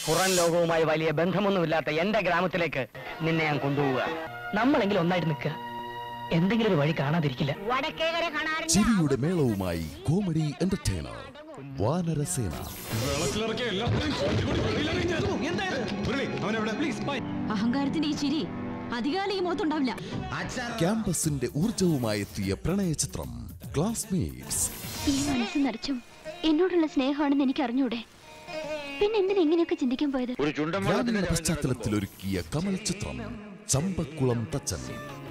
പുറം ലോകവുമായി വലിയ ബന്ധമൊന്നുമില്ലാത്ത എന്റെ ഗ്രാമത്തിലേക്ക് നിന്നെ ഞാൻ കൊണ്ടുപോവുക നമ്മളെങ്കിലും ഒന്നായിട്ട് നിൽക്കുക എന്തെങ്കിലും ഒരു വഴി കാണാതിരിക്കില്ല വടക്കേകര കാണാൻ ചിരിയുടെ മേളവുമായി കോമഡി എന്റർടൈനർ വാനരസേന അഹങ്കാരത്തിന്റെ ഈ ചിരി അധികാലം ഈ മുഖത്തുണ്ടാവില്ല ക്യാമ്പസിന്റെ ഊർജവുമായി എത്തിയ പ്രണയ ചിത്രം ക്ലാസ്മേറ്റ്സ് ഈ മനസ്സ് നിറച്ചും എന്നോടുള്ള സ്നേഹമാണെന്ന് എനിക്ക് അറിഞ്ഞൂടെ പിന്നെ എന്തിനാ ഇങ്ങനെയൊക്കെ ചിന്തിക്കാൻ പോയത് ഗ്രാമീണ പശ്ചാത്തലത്തിൽ ഒരുക്കിയ കമൽ ചിത്രം ചമ്പക്കുളം തച്ചൻ